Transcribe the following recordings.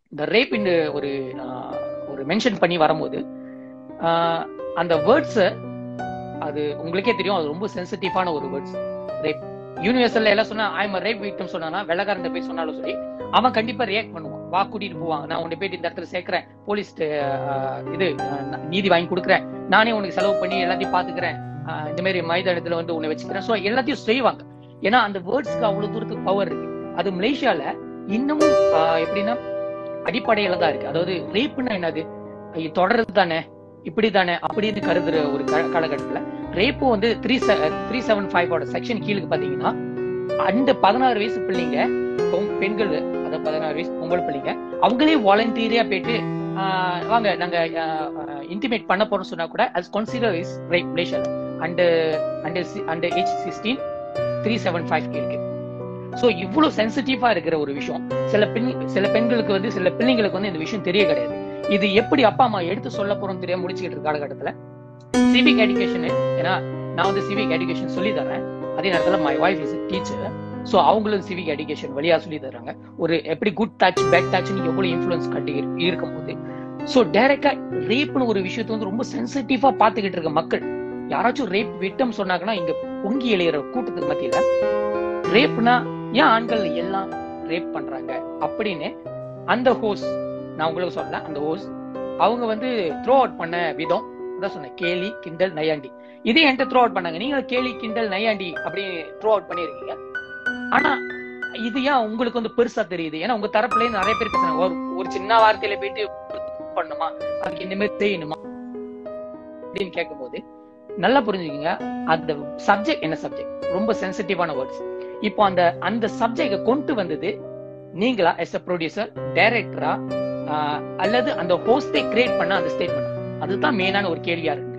இந்த ரேப் ஒரு ஆஹ், ஒரு மென்ஷன் பண்ணி வரும்போது ஆஹ், அந்த வேர்ட்ஸ் அது உங்களுக்கே தெரியும் அது ரொம்ப சென்சிட்டிவான ஒரு வேர்ட்ஸ் ரேப் யூனிவர்சல்ல எல்லாம் சொன்னா ஐம் ரேப் விக்டம் சொன்னா வெள்ளக்காரன் போய் சொன்னாலும் சரி அவன் கண்டிப்பா ரியாக்ட் பண்ணுவான் வா கூட்டிட்டு போவான் நான் உன்னை போயிட்டு இந்த இடத்துல சேர்க்கிறேன் போலீஸ் இது ஆஹ், நீதி வாங்கி கொடுக்குறேன் நானே உனக்கு செலவு பண்ணி எல்லாத்தையும் பாத்துக்கிறேன் ஆஹ், இந்த மாதிரி மைதானத்துல வந்து உன்னை வச்சுக்கிறேன் ஸோ எல்லாத்தையும் செய்வாங்க ஏன்னா அந்த வேர்ட்ஸ்க்கு அவ்வளவு தூரத்துக்கு பவர் இருக்கு அது மலேசியால இன்னமும் ஆஹ், எப்படின்னா அடிப்படையில தான் இருக்கு அதாவது ரேப்னா என்னது ஐயோ, தொடர்றது தானே இப்படி தானே அப்படின்னு கருதுற ஒரு கா- காலகட்டத்துல ரேப்பு வந்து த்ரீ த்ரீ செவன் ஃபைவோட செக்ஷன் கீழுக்கு பாத்தீங்கன்னா அந்த பதினாறு வயசு பிள்ளைங்க பொம்- பெண்கள் அதாவது பதினாறு வயசு பொம்பளை பிள்ளைங்க அவங்களே வாலண்டியரியா போயிட்டு ஆஹ், வாங்க நாங்க இன்டிமேட் பண்ண போறோம்னு சொன்னா கூட as consider இஸ் ரேப் மலேசியால and and and age sixteen three seven five இருக்கு ஸோ இவ்வளவு சென்சிட்டிவா இருக்கிற ஒரு விஷயம் சில பெண் சில பெண்களுக்கு வந்து சில பிள்ளைங்களுக்கு வந்து இந்த விஷயம் தெரிய கிடையாது இது எப்படி அப்பா அம்மா எடுத்து சொல்ல போறோம் தெரியாம முடிச்சுக்கிட்டு இருக்க காலகட்டத்துல சிவிக் எஜுகேஷன் ஏன்னா நான் வந்து சிவிக் எஜுகேஷன் சொல்லி தரேன் அதே நேரத்துல my wife is teacher so அவங்களும் சிவிக் எஜுகேஷன் வழியா சொல்லி தர்றாங்க ஒரு எப்படி குட் டச் பேட் டச்னு எவ்வளவு இன்ஃபுளுன்ஸ் கட்டி இருக்கும் போது ஸோ டைரக்டா ரேப்னு ஒரு விஷயத்தை வந்து ரொம்ப சென்சிட்டிவா பாத்துக்கிட்டு இருக்க மக்கள் யாராச்சும் ரேப் விட்டம் சொன்னாங்கன்னா இங்க பொங்கி எழுகிற கூட்டத்துக்கு மத்தியில ரேப்னா ஏன் ஆண்கள் எல்லாம் ரேப் பண்றாங்க அப்படின்னு அந்த ஹோஸ் நான் உங்களுக்கு சொல்ல அந்த ஹோஸ் அவங்க வந்து த்ரோ அவுட் பண்ண விதம் அதான் சொன்னேன் கேலி கிண்டல் நையாண்டி இதே என்கிட்ட த்ரோ அவுட் பண்ணாங்க நீங்க கேலி கிண்டல் நையாண்டி அப்படி த்ரோ அவுட் பண்ணிருக்கீங்க ஆனா இது ஏன் உங்களுக்கு வந்து பெருசா தெரியுது ஏன்னா உங்க தரப்புல இருந்து நிறைய பேர் பேசுறாங்க ஒரு ஒரு சின்ன வார்த்தையில போயிட்டு பண்ணுமா அதுக்கு இந்த மாதிரி செய்யணுமா அப்படின்னு கேட்கும்போது நல்லா புரிஞ்சுக்கங்க அந்த சப்ஜெக்ட் என்ன சப்ஜெக்ட் ரொம்ப சென்சிட்டிவான வேர்ட்ஸ் இப்போ அந்த அந்த சப்ஜெக்ட கொண்டு வந்தது நீங்களா எஸ் அ ப்ரொடியூசர் டைரக்டரா அல்லது அந்த ஹோஸ்டே கிரியேட் பண்ண அந்த ஸ்டேட்மெண்ட் அதுதான் மெயினான ஒரு கேள்வியா இருக்கு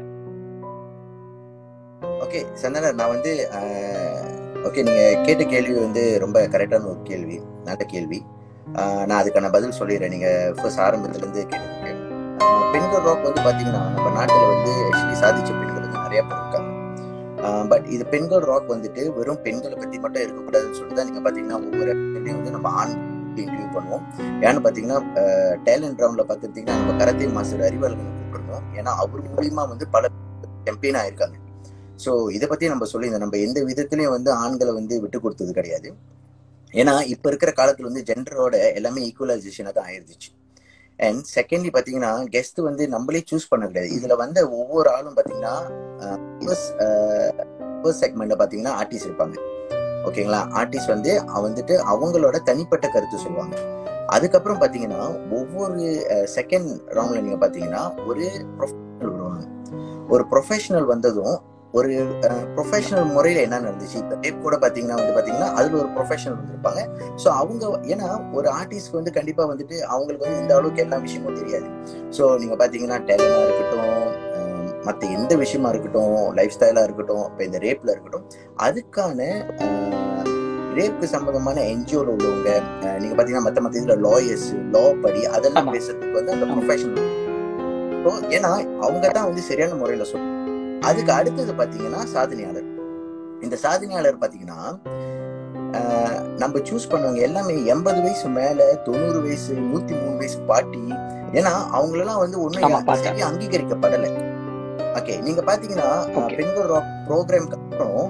ஓகே சந்தனர் நான் வந்து ஓகே நீங்க கேட்ட கேள்வி வந்து ரொம்ப கரெக்டான ஒரு கேள்வி நல்ல கேள்வி ஆஹ் நான் அதுக்கான பதில் சொல்லிடுறேன் நீங்க ஃபர்ஸ்ட் ஆரம்பத்துல இருந்து கேட்டதுக்கு ஆஹ் பெண்கள் ராக் வந்து பாத்தீங்கன்னா நம்ம நாட்டுல வந்து ஆக்சுவலி சாதிச்ச பெண்கள் வந்து நிறைய பேர் இருக்காங்க பட் இது பெண்கள் ராக் வந்துட்டு வெறும் பெண்களை பத்தி மட்டும் இருக்கக்கூடாதுன்னு சொல்லிட்டு தான் நீங்க பாத்தீங்கன்னா ஒவ்வொரு இடத்துலயும் வந்து நம்ம ஆண் இன்டர்வியூ பண்ணுவோம் ஏன்னு பாத்தீங்கன்னா டேலண்ட் ரவுண்ட்ல பாத்துட்டீங்கன்னா நம்ம கரத்தே மாஸ்டர் அறிவாளர்களை கூப்பிட்டுருந்தோம் ஏன்னா அவர் மூலியமா வந்து பல சாம்பியன் ஆயிருக்காங்க ஸோ இதை பத்தி நம்ம சொல்லியிருந்தோம் நம்ம எந்த விதத்திலையும் வந்து ஆண்களை வந்து விட்டு கொடுத்தது கிடையாது ஏன்னா இப்ப இருக்கிற காலத்துல வந்து ஜெண்டரோட எல்லாமே ஈக்குவலைசேஷனாக தான் ஆயிருந்துச்சு அண்ட் செகண்ட்லி பாத்தீங்கன்னா கெஸ்ட் வந்து நம்மளே சூஸ் பண்ண கிடையாது இதுல வந்த ஒவ்வொரு ஆளும் பாத்தீங்கன்னா ஃபர்ஸ்ட் செக்மெண்ட்ல பாத்தீங்கன்னா ஆர்டிஸ்ட் இருப்பாங்க ஓகேங்களா ஆர்டிஸ்ட் வந்து வந்துட்டு அவங்களோட தனிப்பட்ட கருத்து சொல்லுவாங்க அதுக்கப்புறம் பாத்தீங்கன்னா ஒவ்வொரு செகண்ட் ரவுண்ட்ல நீங்க பாத்தீங்கன்னா ஒரு ப்ரொஃபஷனல் வருவாங்க ஒரு ப்ரொஃபஷனல் வந்ததும் ஒரு ப்ரொஃபஷனல் முறையில என்ன நடந்துச்சு இப்ப டேப் கூட பாத்தீங்கன்னா வந்து பாத்தீங்கன்னா அதுல ஒரு ப்ரொஃபஷனல் வந்திருப்பாங்க ஸோ அவங்க ஏன்னா ஒரு ஆர்டிஸ்ட் வந்து கண்டிப்பா வந்துட்டு அவங்களுக்கு வந்து இந்த அளவுக்கு எல்லா விஷயமும் தெரியாது ஸோ நீங்க பாத்தீங்கன்னா டேலண்டா இருக்கட்டும் மற்ற எந்த விஷயமா இருக்கட்டும் லைஃப் ஸ்டைலா இருக்கட்டும் இப்போ இந்த ரேப்ல இருக்கட்டும் அதுக்கான ரேப்க்கு சம்பந்தமான என்ஜிஓல உள்ளவங்க நீங்க பாத்தீங்கன்னா மத்த மத்த இதுல லாயர்ஸ் லா படி அதெல்லாம் பேசுறதுக்கு வந்து அந்த ப்ரொஃபஷனல் ஏன்னா அவங்க தான் வந்து சரியான முறையில சொல்லுவாங்க அதுக்கு அடுத்தது பாத்தீங்கன்னா சாதனையாளர் இந்த சாதனையாளர் பாத்தீங்கன்னா நம்ம சூஸ் பண்ணவங்க எல்லாமே எண்பது வயசு மேல தொண்ணூறு வயசு நூத்தி மூணு வயசு பாட்டி ஏன்னா அவங்களெல்லாம் வந்து ஒண்ணும் சரியா அங்கீகரிக்கப்படலை ஓகே நீங்க பாத்தீங்கன்னா பெண்கள் ராக் ப்ரோக்ராம்க்கு அப்புறம்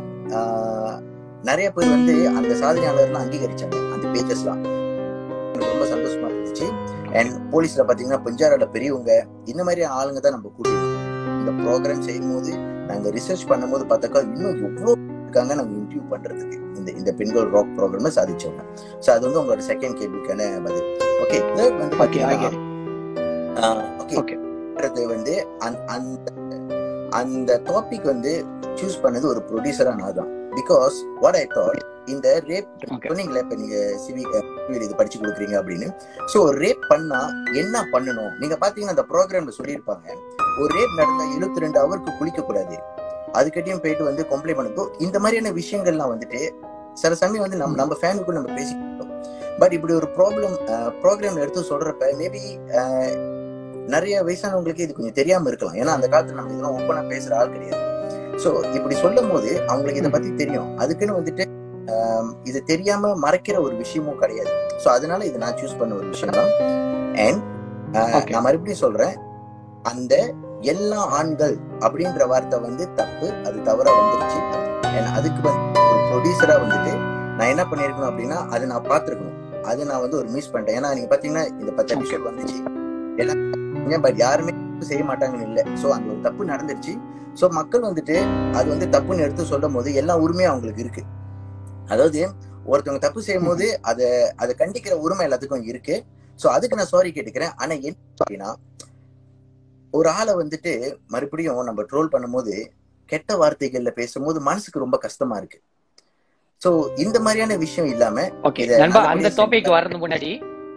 நிறைய பேர் வந்து அந்த சாதனையாளர்லாம் அங்கீகரிச்சாங்க அந்த பேஜஸ்லாம் ரொம்ப சந்தோஷமா இருந்துச்சு அண்ட் போலீஸ்ல பாத்தீங்கன்னா பஞ்சாரோட பெரியவங்க இந்த மாதிரி ஆளுங்க தான் நம்ம கூட்டிருக்கோம் இந்த ப்ரோக்ராம் செய்யும் போது நாங்க ரிசர்ச் பண்ணும்போது பார்த்தாக்கா இன்னும் எவ்வளவு இருக்காங்க நாங்க இன்டர்வியூ பண்றதுக்கு இந்த இந்த பெண்கள் ராக் ப்ரோக்ராம் சாதிச்சவங்க சோ அது வந்து உங்களோட செகண்ட் கேள்விக்கான பதில் ஓகே தேர்ட் வந்து பாத்தீங்கன்னா ஓகே வந்து அந்த அந்த டாபிக் வந்து சூஸ் பண்ணது ஒரு ப்ரொடியூசரா நான் தான் பிகாஸ் வாட் ஐ தாட் இந்த ரேப் சொன்னீங்களா இப்ப நீங்க சிவி இது படிச்சு கொடுக்குறீங்க அப்படின்னு சோ ரேப் பண்ணா என்ன பண்ணணும் நீங்க பாத்தீங்கன்னா அந்த ப்ரோக்ராம்ல சொல்லியிருப்பாங்க ஒரு ரேப் நடந்தா எழுபத்தி ரெண்டு அவருக்கு குளிக்க கூடாது அதுக்கிட்டையும் போயிட்டு வந்து கம்ப்ளைண்ட் பண்ணதோ இந்த மாதிரியான விஷயங்கள்லாம் வந்துட்டு சில சமயம் வந்து நம்ம நம்ம ஃபேனுக்குள்ள நம்ம பேசிக்கிட்டோம் பட் இப்படி ஒரு ப்ராப்ளம் ப்ரோக்ராம்ல எடுத்து சொல்றப்ப மேபி நிறைய வயசானவங்களுக்கு இது கொஞ்சம் தெரியாம இருக்கலாம் ஏன்னா அந்த காலத்துல நம்ம இதெல்லாம் ஓப்பனா பேசுற ஆள் கிடையாது சோ இப்படி சொல்லும் போது அவங்களுக்கு இதை பத்தி தெரியும் அதுக்குன்னு வந்துட்டு இது தெரியாம மறைக்கிற ஒரு விஷயமும் கிடையாது சோ அதனால இது நான் சூஸ் பண்ண ஒரு விஷயம் தான் அண்ட் Okay. நான் மறுபடியும் சொல்றேன் அந்த எல்லா ஆண்கள் அப்படின்ற வார்த்தை வந்து தப்பு அது தவறா வந்துருச்சு And அதுக்கு வந்து ஒரு ப்ரொடியூசரா வந்துட்டு நான் என்ன பண்ணிருக்கணும் அப்படின்னா அதை நான் பார்த்திருக்கணும் அது நான் வந்து ஒரு மிஸ் பண்ணிட்டேன் ஏன்னா நீங்க பாத்தீங்கன்னா இந்த பத்து Okay. எபிசோட் வந்துச்சு எல்லாம் பட் யாருமே தப்பு செய்ய மாட்டாங்கன்னு இல்ல சோ அந்த ஒரு தப்பு நடந்துருச்சு சோ மக்கள் வந்துட்டு அது வந்து தப்புன்னு எடுத்து சொல்லும் போது எல்லா உரிமையும் அவங்களுக்கு இருக்கு அதாவது ஒருத்தவங்க தப்பு செய்யும் போது அதை அதை கண்டிக்கிற உரிமை எல்லாத்துக்கும் இருக்கு சோ அதுக்கு நான் சாரி கேட்டுக்கிறேன் ஆனா என்ன அப்படின்னா ஒரு ஆளை வந்துட்டு மறுபடியும் நம்ம ட்ரோல் பண்ணும்போது கெட்ட வார்த்தைகள்ல பேசும்போது மனசுக்கு ரொம்ப கஷ்டமா இருக்கு சோ இந்த மாதிரியான விஷயம் இல்லாம ஓகே இத நண்பா நல்லபடியா அந்த டாபிக் செஞ்சா- வரதுக்கு முன்னாடி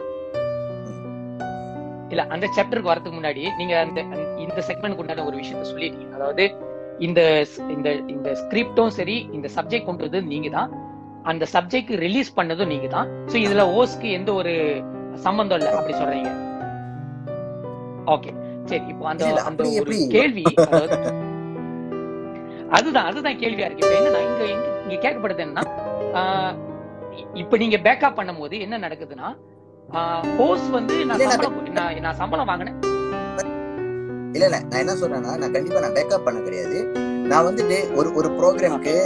இல்ல அந்த சாப்டருக்கு வரதுக்கு முன்னாடி நீங்க அந்த அந்த- இந்த செக்மெண்ட் உண்டான ஒரு விஷயத்த சொல்லிட்டீங்க அதாவது இந்த ஸ்- இந்த இந்த ஸ்கிரிப்டும் சரி இந்த சப்ஜெக்ட் கொண்டு வந்தது நீங்க தான் அந்த சப்ஜெக்ட் ரிலீஸ் பண்ணதும் நீங்க தான் சோ இதுல ஓஸ்க்கு எந்த ஒரு சம்பந்தம் இல்ல அப்படி சொல்றீங்க ஓகே சரி இப்போ அந்த இல்ல, அந்த அப்படி ஒரு எப்படி? கேள்வி அதாவது அதுதான் அதுதான் கேள்வியா இருக்கு இப்ப என்னன்னா இங்க இங்க இங்க கேட்கப்படுது என்னன்னா ஆஹ் இ- இப்ப நீங்க பேக்கப் பண்ணும்போது என்ன நடக்குதுன்னா ஹோஸ் வந்து நான் இல்ல, நான் சம்பளம் நான் நான் சம்பளம் வாங்கினேன் இல்ல இல்ல நான் என்ன சொல்றேன்னா நான் கண்டிப்பா நான் பேக்கப் பண்ண கிடையாது நான் வந்துட்டு ஒரு ஒரு ப்ரோக்ராம்க்கு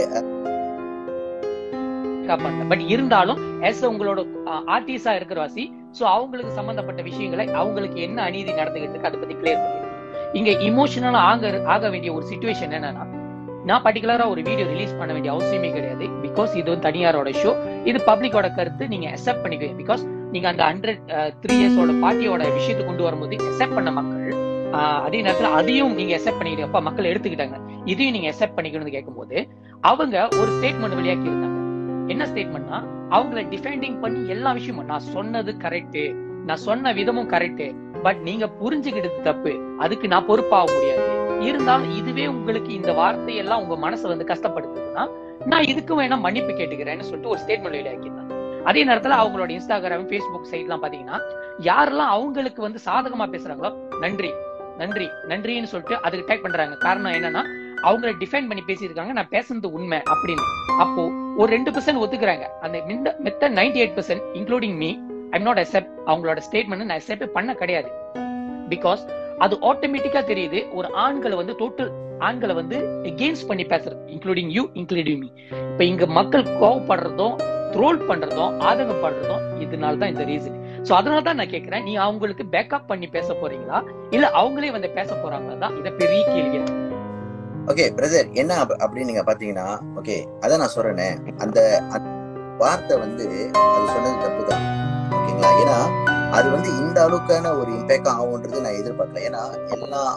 பேக்கப் பண்ணேன் பட் இருந்தாலும் எஸ் உங்களோட ஆர்டிஸ்டா இருக்கிற வாசி சோ அவங்களுக்கு சம்பந்தப்பட்ட விஷயங்களை அவங்களுக்கு என்ன அநீதி நடந்துகிட்டு இருக்கு அதை பத்தி கிளியர் பண்ணி இங்க இமோஷனலா ஆக ஆக வேண்டிய ஒரு சுச்சுவேஷன் என்னன்னா நான் பர்டிகுலரா ஒரு வீடியோ ரிலீஸ் பண்ண வேண்டிய அவசியமே கிடையாது பிகாஸ் இது வந்து தனியாரோட ஷோ இது பப்ளிக்கோட கருத்து நீங்க அக்செப்ட் பண்ணிக்குவீங்க பிகாஸ் நீங்க அந்த ஹண்ட்ரட் த்ரீ இயர்ஸோட பார்ட்டியோட விஷயத்தை கொண்டு வரும்போது அக்செப்ட் பண்ண மக்கள் ஆஹ் அதே நேரத்துல அதையும் நீங்க அக்செப்ட் பண்ணிக்கிட்டு அப்பா மக்கள் எடுத்துக்கிட்டாங்க இதையும் நீங்க அக்செப்ட் பண்ணிக்கணும்னு கேட்கும்போது அவங்க ஒரு ஸ்டேட்மெண்ட் வெளியாக்கி இருந்தாங்க என்ன ஸ்டேட்மெண்ட்னா அவங்கள டிஃபெண்டிங் பண்ணி எல்லா விஷயமும் நான் சொன்னது கரெக்ட் நான் சொன்ன விதமும் கரெக்ட் பட் நீங்க புரிஞ்சுக்கிட்டது தப்பு அதுக்கு நான் பொறுப்பாக முடியாது இருந்தாலும் இதுவே உங்களுக்கு இந்த வார்த்தை எல்லாம் உங்க மனசை வந்து கஷ்டப்படுத்துதுன்னா நான் இதுக்கு வேணா மன்னிப்பு கேட்டுக்கிறேன்னு சொல்லிட்டு ஒரு ஸ்டேட்மெண்ட் வெளியாக்கியிருந்தாங்க அதே நேரத்துல அவங்களோட இன்ஸ்டாகிராம் ஃபேஸ்புக் சைட்லாம் பாத்தீங்கன்னா யாரெல்லாம் அவங்களுக்கு வந்து சாதகமா பேசுறாங்களோ நன்றி நன்றி நன்றின்னு சொல்லிட்டு அதுக்கு டேக் பண்றாங்க காரணம் என்னன்னா அவங்கள டிஃபைன் பண்ணி பேசியிருக்காங்க நான் பேசுனது உண்மை அப்படின்னு அப்போ ஒரு ரெண்டு பர்சன்ட் ஒத்துக்கிறாங்க அந்த மிந்த மித்த ninety eight percent including me I'm not accept அவங்களோட ஸ்டேட்மெண்ட் நான் அக்செப்ட் பண்ண கிடையாது பிகாஸ் அது ஆட்டோமேட்டிக்கா தெரியுது ஒரு ஆண்களை வந்து டோட்டல் ஆண்களை வந்து எகெயின்ஸ்ட் பண்ணி பேசுறது இன்க்ளூடிங் யூ இன்க்ளூடிங் மீ இப்ப இங்க மக்கள் கோவப்படுறதும் ட்ரோல் பண்றதும் ஆதங்கப்படுறதும் இதனால தான் இந்த ரீசன் சோ அதனால தான் நான் கேக்குறேன் நீ அவங்களுக்கு பேக்கப் பண்ணி பேச போறீங்களா இல்ல அவங்களே வந்து பேச போறாங்களா தான் இத பெரிய கேள்வியா இருக்கு. ஓகே பிரதர் என்ன அப்- அப்படின்னு நீங்க பாத்தீங்கன்னா ஓகே அதான் நான் சொல்றேனே அந்த அந்த வார்த்தை வந்து அது சொன்னது தப்பு தான் ஓகேங்களா ஏன்னா அது வந்து இந்த அளவுக்கான ஒரு இம்பேக்ட் ஆகும்ன்றது நான் எதிர்பார்க்கல ஏன்னா எல்லாம்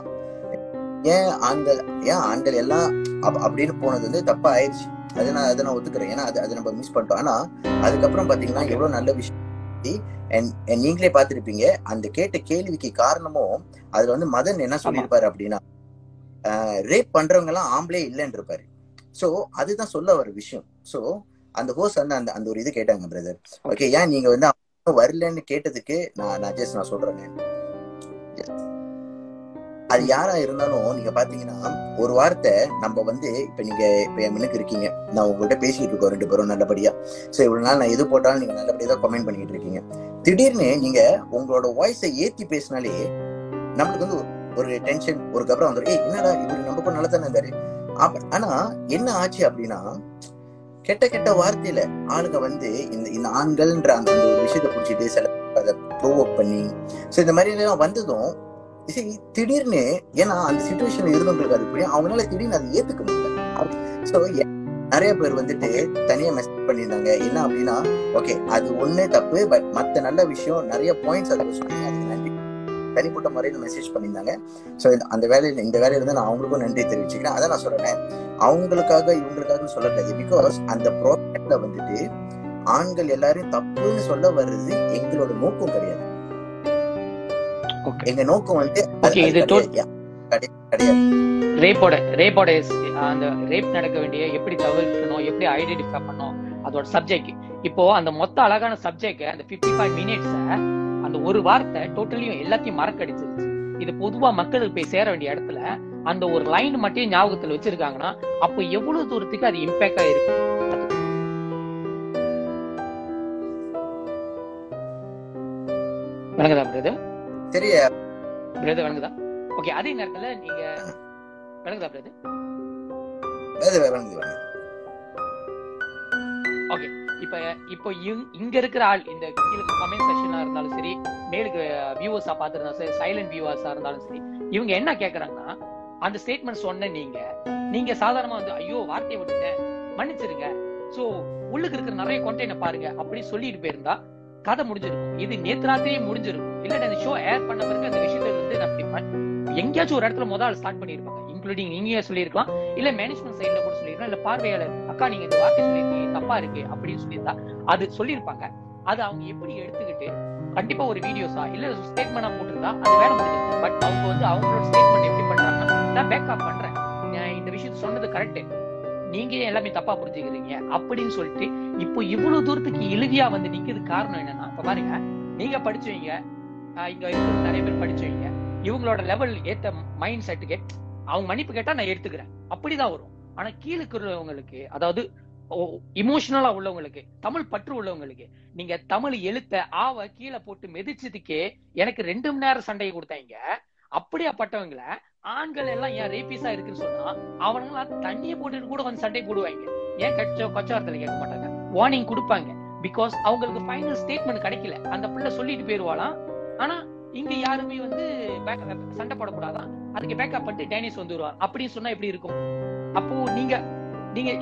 ஏன் ஆண்கள் ஏன் ஆண்கள் எல்லாம் அப்- அப்படின்னு போனது வந்து தப்பா ஆயிடுச்சு அதை நான் அதை நான் ஒத்துக்கிறேன் ஏன்னா அது அதை நம்ம மிஸ் பண்ணிட்டோம் ஆனா அதுக்கப்புறம் பாத்தீங்கன்னா எவ்வளவு நல்ல விஷயம் and- and நீங்களே பார்த்திருப்பீங்க அந்த கேட்ட கேள்விக்கு காரணமும் அதுல வந்து மதன் என்ன சொல்லியிருப்பாரு அப்படின்னா ரேப் பண்றவங்க எல்லாம் ஆம்பளே இல்லைன்னு இருப்பாரு சோ அதுதான் சொல்ல வர விஷயம் சோ அந்த ஹோஸ் வந்து அந்த அந்த ஒரு இது கேட்டாங்க பிரதர் ஓகே ஏன் நீங்க வந்து அவங்க வரலன்னு கேட்டதுக்கு நான் நான் ஜஸ்ட் நான் சொல்றேன் அது யாரா இருந்தாலும் நீங்க பாத்தீங்கன்னா ஒரு வார்த்தை நம்ம வந்து இப்ப நீங்க இப்ப என் முன்னுக்கு இருக்கீங்க நான் உங்கள்கிட்ட பேசிட்டு இருக்கோம் ரெண்டு பேரும் நல்லபடியா சோ இவ்வளவு நாள் நான் எது போட்டாலும் நீங்க நல்லபடியா தான் கமெண்ட் பண்ணிட்டு இருக்கீங்க திடீர்னு நீங்க உங்களோட வாய்ஸை ஏத்தி பேசினாலே நம்மளுக்கு வந்து ஒரு- ஒரு டென்ஷன் ஒரு கபரம் வந்துடும் ஏய் என்னடா இவரு நம்ம கூட நல்லா தானே இருந்தாரு அப்ப- ஆனா என்ன ஆச்சு அப்படின்னா கெட்ட கெட்ட வார்த்தையில ஆளுங்க வந்து இந்த இந்த ஆண்கள்ன்ற அந்த அந்த ஒரு விஷயத்தை பிடிச்சிட்டு சில அதை ப்ரோவோக் பண்ணி ஸோ இந்த மாதிரி எல்லாம் வந்ததும் see, திடீர்னு ஏன்னா அந்த சுச்சுவேஷன்ல இருந்தவங்களுக்கு அது புரியும் அவங்களால திடீர்னு அதை ஏத்துக்க முடியல ஸோ நிறைய பேர் வந்துட்டு தனியா மெசேஜ் பண்ணியிருந்தாங்க என்ன அப்படின்னா ஓகே அது ஒண்ணே தப்பு பட் மத்த நல்ல விஷயம் நிறைய பாயிண்ட்ஸ் அதுக்கு சொன்னீங்க அதுக்கு நன்றி தனிப்பட்ட முறையில மெசேஜ் பண்ணியிருந்தாங்க ஸோ அந்த வேலையில இந்த வேலையில இருந்து நான் அவங்களுக்கும் நன்றி தெரிவிச்சுக்கிறேன் அதான் நான் சொல்றேன் அவங்களுக்காக இவங்களுக்காக சொல்லக்கூடாது பிகாஸ் அந்த ப்ராஜெக்ட்ல வந்துட்டு ஆண்கள் எல்லாரையும் தப்புன்னு சொல்ல வர்றது எங்களோட நோக்கம் கிடையாது Okay. எங்க நோக்கம் வந்து அது- Okay, அது இது கிடையாது. கிடையாது கிடையாது ரேப்போட ரேப்போட அந்த ரேப் நடக்க வேண்டிய எப்படி தவிர்க்கணும் எப்படி ஐடென்டிஃபை பண்ணணும் அதோட சப்ஜெக்ட் இப்போ அந்த மொத்த அழகான சப்ஜெக்ட் அந்த 55 ஃபைவ் மினிட்ஸ அந்த ஒரு வார்த்தை டோட்டலியும் எல்லாத்தையும் மறக்கடிச்சிருச்சு இது பொதுவா மக்களுக்கு போய் சேர வேண்டிய இடத்துல அந்த ஒரு லைன் மட்டும் ஞாபகத்துல வச்சிருக்காங்கன்னா அப்போ எவ்வளவு தூரத்துக்கு அது இம்பாக்ட் ஆயிருக்கு வணக்கதா பிரதர் சரியா பிரதர் வணங்குதா ஓகே அதே நேரத்துல நீங்க வணங்குதா பிரதர் வேறு வேணுங்க வேணுங்க இப்ப இப்போ இங்க- இங்க இருக்கிற ஆள் இந்த கீழே கமெண்ட் செக்ஷனா இருந்தாலும் சரி மேலுக்கு வியூவர்ஸா பாத்துருந்தா சரி சைலண்ட் வியூவர்ஸா இருந்தாலும் சரி இவங்க என்ன கேக்குறாங்கன்னா அந்த ஸ்டேட்மெண்ட் சொன்ன நீங்க நீங்க சாதாரணமா வந்து ஐயோ வார்த்தையை விட்டுட்டேன் மன்னிச்சிருங்க சோ உள்ளுக்கு இருக்கிற நிறைய கொண்டைனை பாருங்க அப்படி சொல்லிட்டு போயிருந்தா கதை முடிஞ்சிருக்கும் இது நேத்து ராத்திரியே முடிஞ்சிருக்கும் இல்ல இந்த ஷோ ஏர் பண்ண பிறகு அந்த விஷயத்துல இருந்து நான் இப்படி பண்- எங்கேயாச்சும் ஒரு இடத்துல முதல் ஸ்டார்ட் பண்ணிருப்பாங்க இன்க்ளூடிங் நீங்க சொல்லியிருக்கலாம் இல்ல மேனேஜ்மெண்ட் சைடுல கூட சொல்லிருக்கலாம் இல்ல பார்வையாளர் அக்கா நீங்க இந்த வார்த்தை சொல்லிருக்கீங்க தப்பா இருக்கு அப்படின்னு சொல்லியிருந்தா அது சொல்லியிருப்பாங்க அது அவங்க எப்படி எடுத்துக்கிட்டு கண்டிப்பா ஒரு வீடியோஸா இல்ல ஸ்டேட்மெண்டா போட்டிருந்தா அது வேலை முடிஞ்சது பட் அவங்க வந்து அவங்களோட ஸ்டேட்மெண்ட் எப்படி பண்றாங்கன்னா நான் பேக்கப் பண்றேன் நான் இந்த விஷயத்த சொன்னது கரெக்ட் நீங்க ஏன் எல்லாமே தப்பா புரிஞ்சுக்கிறீங்க அப்படின்னு சொல்லிட்டு இப்போ இவ்வளவு தூரத்துக்கு இழுதியா வந்து நிக்கிறது காரணம் என்னன்னா இப்ப பாருங்க நீங்க படிச்சவங்க ஆஹ் இங்க இருக்கிற நிறைய பேர் படிச்சவங்க இவங்களோட லெவல் ஏத்த மைண்ட் செட்டுக்கு அவங்க மன்னிப்பு கேட்டா நான் எடுத்துக்கிறேன் அப்படிதான் வரும் ஆனா கீழே இருக்கிறவங்களுக்கு அதாவது இமோஷனலா உள்ளவங்களுக்கு தமிழ் பற்று உள்ளவங்களுக்கு நீங்க தமிழ் எழுத்த ஆவ கீழே போட்டு மிதிச்சதுக்கே எனக்கு ரெண்டு மணி நேரம் சண்டையை கொடுத்தாங்க அப்படியாப்பட்டவங்கள ஆண்கள் எல்லாம் ஏன் ரேபிஸா இருக்குன்னு சொன்னா அவனுங்களாம் தண்ணியை போட்டுட்டு கூட வந்து சண்டை போடுவாங்க ஏன் கச்ச கொச்சவாரத்துல கேட்க மாட்டாங்க வார்னிங் கொடுப்பாங்க பிகாஸ் அவங்களுக்கு ஃபைனல் ஸ்டேட்மெண்ட் கிடைக்கல அந்த பிள்ளை சொல்லிட்டு போயிருவாளாம் ஆனா இங்க யாருமே வந்து back- சண்டை போடக்கூடாதான் அதுக்கு பேக்கப் பண்ணிட்டு டேனிஸ் வந்துருவார் அப்படின்னு சொன்னா எப்படி இருக்கும் அப்போ நீங்க நீங்க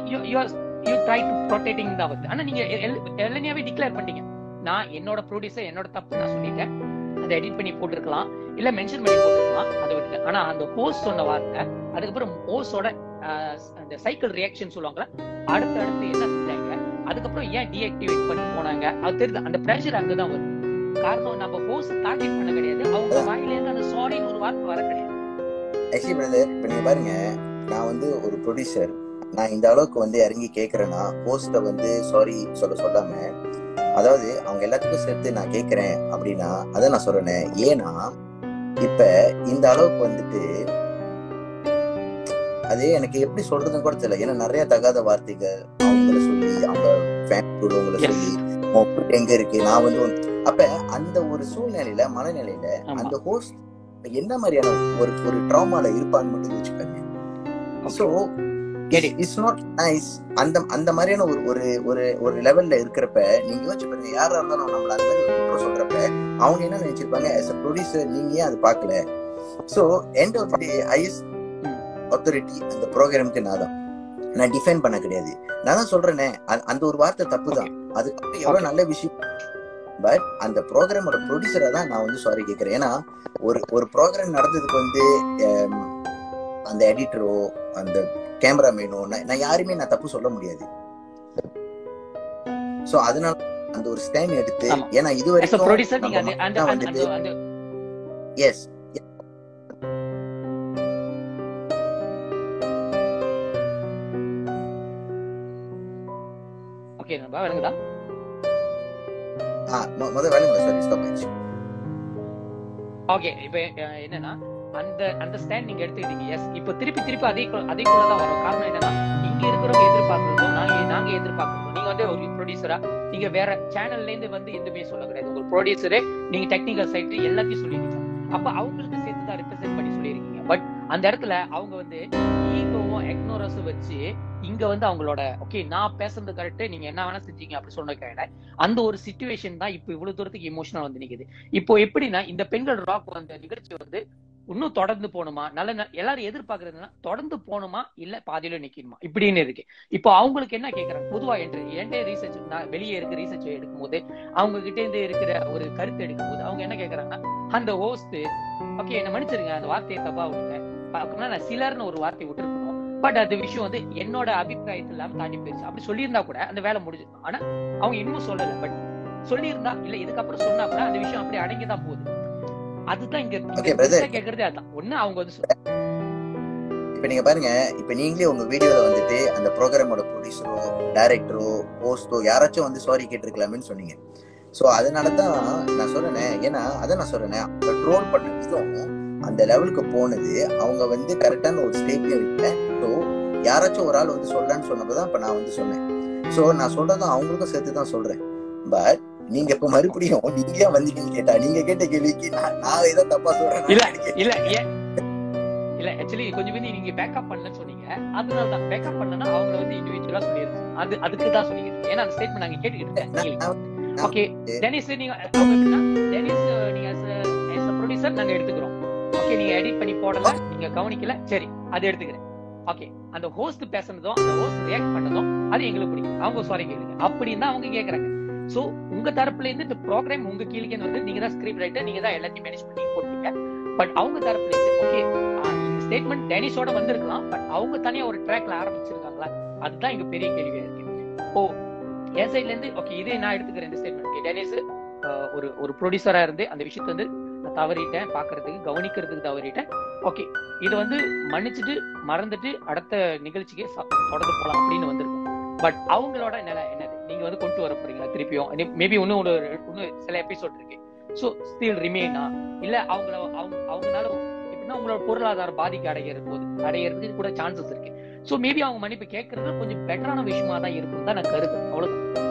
யூ ட்ரை டு ப்ரொடெக்டிங் தான் வந்து ஆனா நீங்க எல்லாமே டிக்ளேர் பண்ணீங்க நான் என்னோட ப்ரொடியூசர் என்னோட தப்பு நான் சொல்லிட்டேன் அதை எடிட் பண்ணி போட்டிருக்கலாம் இல்ல மென்ஷன் பண்ணி போட்டிருக்கலாம் அதை விட்டு ஆனா அந்த ஹோஸ்ட் சொன்ன வார்த்தை அதுக்கப்புறம் ஹோஸ்டோட அந்த சைக்கிள் ரியாக்ஷன் சொல்லுவாங்கல்ல அடுத்து அடுத்து என்ன செஞ்சாங்க அதுக்கப்புறம் ஏன் டீஆக்டிவேட் பண்ணி போனாங்க அது தெரியுது அந்த ப்ரெஷர் அங்கதான் வருது காரணம் நம்ம ஹோஸ்ட் டார்கெட் பண்ண கிடையாது அவங்க வாயில இருந்து அந்த சாரின்னு ஒரு வார்த்தை வர கிடையாது ஆக்சுவலி பிரதர் இப்ப நீங்க பாருங்க நான் வந்து ஒரு ப்ரொடியூசர் நான் இந்த அளவுக்கு வந்து இறங்கி கேக்குறேன்னா போஸ்ட வந்து சாரி சொல்ல சொல்லாம அதாவது அவங்க எல்லாத்துக்கும் சேர்த்து நான் கேக்குறேன் அப்படின்னா அதை நான் சொல்றேன் ஏன்னா இப்ப இந்த அளவுக்கு வந்துட்டு அது எனக்கு எப்படி சொல்றதுன்னு கூட தெரியல ஏன்னா நிறைய தகாத வார்த்தைகள் அவங்கள சொல்லி அவங்க ஃபேமிலி உள்ளவங்கள Yes. சொல்லி உன் food எங்க இருக்கு நான் வந்து உன்- அப்ப அந்த ஒரு சூழ்நிலையில மனநிலையில ஆமா. அந்த ஹோஸ்ட் என்ன மாதிரியான ஒரு ஒரு ட்ராமால இருப்பான்னு மட்டும் யோசிச்சுக்கோங்க so Get it. It's not nice அந்த அந்த மாதிரியான ஒரு ஒரு ஒரு ஒரு லெவல்ல இருக்கிறப்ப நீங்க யோசிச்சு பாருங்க யாரா இருந்தாலும் நம்மள அந்த மாதிரி ஒரு குற்றம் சொல்றப்ப அவங்க என்ன நினைச்சிருப்பாங்க as a ப்ரொடியூசர் நீங்க ஏன் அது பார்க்கல so end of the highest um. Authority அந்த ப்ரோக்ராமுக்கு நான் தான் நான் டிஃபைன் பண்ண கிடையாது நான் தான் சொல்றேனே அ- அந்த ஒரு வார்த்தை தப்பு தான் அதுக்கப்புறம் எவ்வளவு நல்ல விஷயம் பட் அந்த ப்ரோக்ராமோட ப்ரொடியூசரா தான் நான் வந்து சாரி கேட்கறேன் ஏன்னா ஒரு ஒரு ப்ரோக்ராம் நடந்ததுக்கு வந்து ஹம், அந்த எடிட்டரோ அந்த கேமராமேனோ நான் யாருமே நான் தப்பு சொல்ல முடியாது சோ அதனால அந்த ஒரு ஸ்டாண்ட் எடுத்து ஆமா. ஏன்னா இது as a producer வரைக்கும் நீங்க அந்த நம்ம அந்த தான் அந்த வந்துட்டு அந்த எஸ் ஓகே நம்ம விளங்குதா முதல் வேலை சாரி ஸ்டாப் ஆயிடுச்சு ஓகே இப்போ அஹ், என்னன்னா அந்த அந்த ஸ்டாண்ட் நீங்க எடுத்துக்கிட்டீங்க எஸ் இப்போ திருப்பி திருப்பி அதே அதேக்குள்ள தான் வரும் காரணம் என்னன்னா இங்க இருக்கிறவங்க எதிர்பார்க்கறதும் நாங்க நாங்க எதிர்பார்க்கறதும் நீங்க வந்து ஒரு ப்ரொடியூசரா நீங்க வேற சேனல்ல இருந்து வந்து எதுவுமே சொல்ல கிடையாது உங்க ப்ரொடியூசரே நீங்க டெக்னிக்கல் சைடு எல்லாத்தையும் சொல்லிட்டீங்க அப்ப அவங்களுக்கு சேர்த்து தான் ரெப்ரசென்ட் பண்ணி சொல்லியிருக்கீங்க பட் அந்த இடத்துல அவங்க வந்து ஈகோவும் எக்னோரஸும் வச்சு இங்க வந்து அவங்களோட ஓகே நான் பேசுறது கரெக்ட் நீங்க என்ன வேணா செஞ்சீங்க அப்படி சொன்ன கிடையாது அந்த ஒரு சுச்சுவேஷன் தான் இப்போ இவ்வளவு தூரத்துக்கு இமோஷனல் வந்து நிக்குது இப்போ எப்படின்னா இந்த பெண்கள் ராக் வந்த நிகழ்ச்சி வந்து இன்னும் தொடர்ந்து போகணுமா நல்ல ந- எல்லாரும் எதிர்பார்க்கறதுன்னா தொடர்ந்து போகணுமா இல்ல பாதியில நிக்கணுமா இப்படின்னு இருக்கு இப்போ அவங்களுக்கு என்ன கேக்குறாங்க பொதுவா என்று என்கிட்ட ரீசர்ச் நான் வெளியே இருக்க ரீசர்ச் எடுக்கும்போது அவங்க கிட்ட இருந்து இருக்கிற ஒரு கருத்து எடுக்கும்போது அவங்க என்ன கேக்குறாங்கன்னா அந்த ஹோஸ்ட் ஓகே என்ன மன்னிச்சிருங்க அந்த வார்த்தையை தப்பா விட்டுட்டேன் அப்படின்னா நான் சிலர்னு ஒரு வார்த்தை விட்டுருக்கணும் பட் அது விஷயம் வந்து என்னோட அபிப்பிராயத்தில் இல்லாம தாண்டி போயிருச்சு அப்படி சொல்லியிருந்தா கூட அந்த வேலை முடிஞ்சிருக்கும் ஆனா அவங்க இன்னும் சொல்லல பட் சொல்லியிருந்தா இல்ல இதுக்கப்புறம் சொன்னா கூட அந்த விஷயம் அப்படியே அடங்கிதான் போகுது அதுதான் இங்க இங்க Okay, brother. பெருசா கேக்குறதே அதான் ஒண்ணு அவங்க வந்து சொல்~ இப்ப நீங்க பாருங்க இப்ப நீங்களே உங்க வீடியோல வந்துட்டு அந்த ப்ரோக்ராமோட ப்ரொடியூசரோ டைரக்டரோ ஹோஸ்டோ யாராச்சும் வந்து சாரி கேட்டிருக்கலாமேன்னு சொன்னீங்க சோ அதனாலதான் நான் சொல்றேனே ஏன்னா அதை நான் சொல்றேனே அவங்க ட்ரோல் பண்ண விதம் அந்த லெவலுக்கு போனது அவங்க வந்து கரெக்டான ஒரு ஸ்டேட்லயும் இல்லை ஸோ யாராச்சும் ஒரு ஆள் வந்து சொல்லலான்னு சொன்னப்பதான் இப்ப நான் வந்து சொன்னேன் சோ நான் சொல்றதும் அவங்களுக்கும் சேர்த்து தான் சொல்றேன் பட் நீங்க இப்ப மறுபடியும் நீங்க ஏன் வந்தீங்கன்னு கேட்டா நீங்க கேட்ட கேள்விக்கு நான் நான் ஏதோ தப்பா சொல்றேன் இல்ல இல்ல ஏன் இல்ல ஆக்சுவலி கொஞ்சம் வந்து நீங்க பேக்கப் பண்ணலன்னு சொன்னீங்க அதனால தான் பேக்கப் பண்ணனா அவங்க வந்து இண்டிவிஜுவலா சொல்லிருச்சு அது அதுக்கு தான் சொன்னீங்க ஏன்னா அந்த ஸ்டேட்மெண்ட் நாங்க கேட்டுக்கிட்டு இருக்கேன் ஓகே டெனிஸ் நீங்க அவங்க எப்படின்னா டெனிஸ் நீங்க as a ப்ரொடியூசர் நாங்க எடுத்துக்கிறோம் ஓகே நீங்க எடிட் பண்ணி போடல நீங்க கவனிக்கல சரி அது எடுத்துக்கிறேன் ஓகே அந்த ஹோஸ்ட் பேசுனதும் அந்த ஹோஸ்ட் ரியாக்ட் பண்ணதும் அது எங்களுக்கு பிடிக்கும் அவங்க சாரி கேளுங்க அப்படின்னு தான் அவங்க கேக்குறாங்க சோ உங்க தரப்புல இருந்து இந்த ப்ரோக்ராம் உங்க கீழே வந்து நீங்க தான் ஸ்கிரிப்ட் ரைட்டர் நீங்க தான் எல்லாத்தையும் மேனேஜ் பண்ணி போட்டீங்க பட் அவங்க தரப்புல இருந்து ஓகே இந்த ஸ்டேட்மெண்ட் டெனிஸோட வந்திருக்கலாம் பட் அவங்க தனியா ஒரு ட்ராக்ல ஆரம்பிச்சிருக்காங்களா அதுதான் இங்க பெரிய கேள்வியா இருக்கு ஓ என் சைட்ல இருந்து ஓகே இதே நான் எடுத்துக்கிறேன் இந்த ஸ்டேட்மெண்ட் டெனிஸ் ஒரு ஒரு ப்ரொடியூசரா இருந்து அந்த விஷயத்தை வந்து நான் தவறிட்டேன் பாக்குறதுக்கு கவனிக்கிறதுக்கு தவறிட்டேன் ஓகே இது வந்து மன்னிச்சுட்டு மறந்துட்டு அடுத்த நிகழ்ச்சிக்கு ச- தொடர்ந்து போலாம் அப்படின்னு வந்திருக்கும் பட் அவங்களோட நிலை என்னது நீங்க வந்து கொண்டு வர போறீங்களா திருப்பியும் மேபி இன்னும் ஒரு இன்னும் சில எபிசோட் இருக்கு ஸோ ஸ்டில் ரிமைனா இல்ல அவங்கள அவங்க அவங்களால எப்படின்னா உங்களோட பொருளாதார பாதிக்க அடைகிற போது அடையிறதுக்கு கூட சான்சஸ் இருக்கு ஸோ மேபி அவங்க மன்னிப்பு கேட்கறது கொஞ்சம் பெட்டரான விஷயமா தான் இருக்கும் தான் நான் கருதுறேன் அவ்வளவுதான்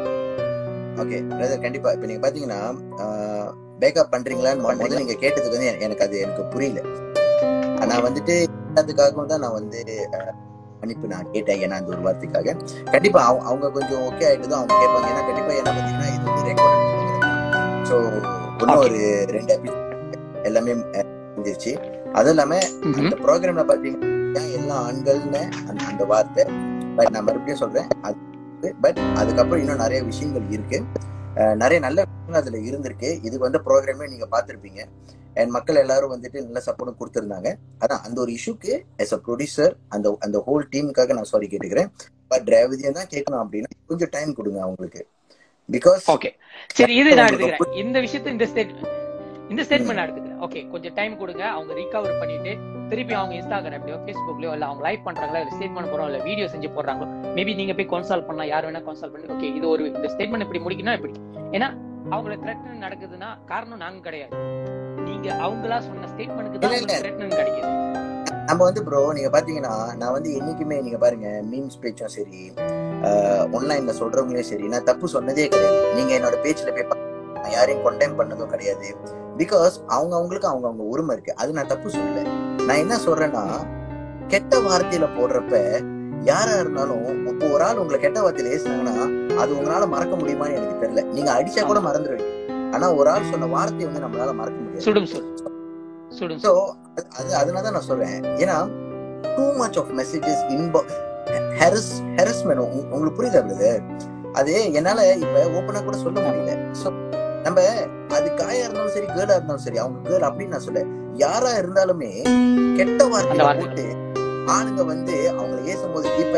ஓகே பிரதர் கண்டிப்பா இப்ப நீங்க பாத்தீங்கன்னா பேக்கப் பண்றீங்களான்னு முதல்ல நீங்க கேட்டதுக்கு வந்து எ- எனக்கு அது எனக்கு புரியல நான் வந்துட்டு அதுக்காகவும் தான் நான் வந்து அஹ், மன்னிப்பு நான் கேட்டேன் ஏன்னா அந்த ஒரு வார்த்தைக்காக கண்டிப்பா அவங்க அவங்க கொஞ்சம் ஓகே ஆயிட்டு அவங்க கேட்பாங்க ஏன்னா கண்டிப்பா என்ன பாத்தீங்கன்னா இது வந்து ரெக்கார்ட் ஸோ இன்னும் ஒரு ரெண்டு episode எல்லாமே அஹ், முடிஞ்சிருச்சு அதுவும் இல்லாம அந்த ப்ரோக்ராம்ல பாத்தீங்கன்னா எல்லா ஆண்கள்னு அந்த அந்த வார்த்தை பட் நான் மறுபடியும் சொல்றேன் அது பட் அதுக்கப்புறம் இன்னும் நிறைய விஷயங்கள் இருக்கு அஹ் நிறைய நல்ல விஷயங்கள் அதுல இருந்திருக்கு இதுக்கு வந்து ப்ரோக்ராமே நீங்க பார்த்திருப்பீங்க அண்ட் மக்கள் எல்லாரும் வந்துட்டு நல்ல சப்போர்ட்டும் கொடுத்திருந்தாங்க அதான் அந்த ஒரு இஷ்யூக்கு எஸ் அ ப்ரொடியூசர் அந்த அந்த ஹோல் டீமுக்காக நான் சாரி கேட்டுக்கிறேன் பட் ரேவதியம் தான் கேட்கணும் அப்படின்னா கொஞ்சம் டைம் கொடுங்க அவங்களுக்கு பிகாஸ் ஓகே சரி இது நான் எடுத்துக்கிறேன் இந்த விஷயத்தை இந்த ஸ்டேட் இந்த ஸ்டேட்மெண்ட் நான் எடுத்துக்கிறேன் ஓகே கொஞ்சம் டைம் கொடுங்க அவங்க ரீகவர் பண்ணிட்டு திருப்பி அவங்க இன்ஸ்டாகிராம்லயோ ஃபேஸ்புக்லயோ இல்ல அவங்க லைவ் பண்றாங்களா இல்ல ஸ்டேட்மெண்ட் போறோம் இல்ல வீடியோ செஞ்சு போடுறாங்களோ மேபி நீங்க போய் கன்சல்ட் பண்ணலாம் யார் வேணா கன்சல்ட் பண்ணி ஓகே இது ஒரு இந்த ஸ்டேட்மெண்ட் இப்படி முடிக்கணும் இப்படி ஏன்னா அவங்கள த்ரெட்டன் நடக்குதுன்னா காரணம் நாங்க கிடையாது நீங்க அவங்களா சொன்ன ஸ்டேட்மெண்ட்டுக்கு தான் இல்ல, இல்ல. த்ரெட்டன் கிடைக்குது நம்ம வந்து ப்ரோ நீங்க பாத்தீங்கன்னா நான் வந்து என்னைக்குமே நீங்க பாருங்க மீம்ஸ் பேச்சும் சரி ஒன்லைன்ல சொல்றவங்களையும் சரி நான் தப்பு சொன்னதே கிடையாது நீங்க என்னோட பேச்சுல போய் பாருங்க. நான் யாரையும் கொண்டைம் பண்ணதும் கிடையாது பிகாஸ் அவங்க அவங்களுக்கு அவங்க அவங்க உரிமை இருக்கு அது நான் தப்பு சொல்லல நான் என்ன சொல்றேன்னா கெட்ட வார்த்தையில போடுறப்ப யாரா இருந்தாலும் இப்போ ஒரு ஆள் உங்களை கெட்ட வார்த்தையில ஏசுனாங்கன்னா அது உங்களால மறக்க முடியுமான்னு எனக்கு தெரியல நீங்க அடிச்சா கூட மறந்துடுவீங்க ஆனா ஒரு ஆள் சொன்ன வார்த்தையை வந்து நம்மளால மறக்க முடியாது சுடும் சுடும் சுடும் ஸோ அது அதனால தான் நான் சொல்றேன் ஏன்னா டூ மச் ஆஃப் மெசேஜஸ் இன்பா ஹெரஸ் ஹெரஸ்மெண்ட் உங்களுக்கு புரியுதா பிரதர் அது என்னால இப்ப ஓப்பனா கூட சொல்ல முடியல ஸோ நம்ம அது காயா இருந்தாலும் சரி கேர்ளா இருந்தாலும் சரி அவங்க கேர்ள் அப்படின்னு நான் சொல்ல யாரா இருந்தாலுமே கெட்ட வார்த்தையில வார்த்தை. போட்டு ஆளுங்க வந்து அவங்களை ஏசும்போது இப்ப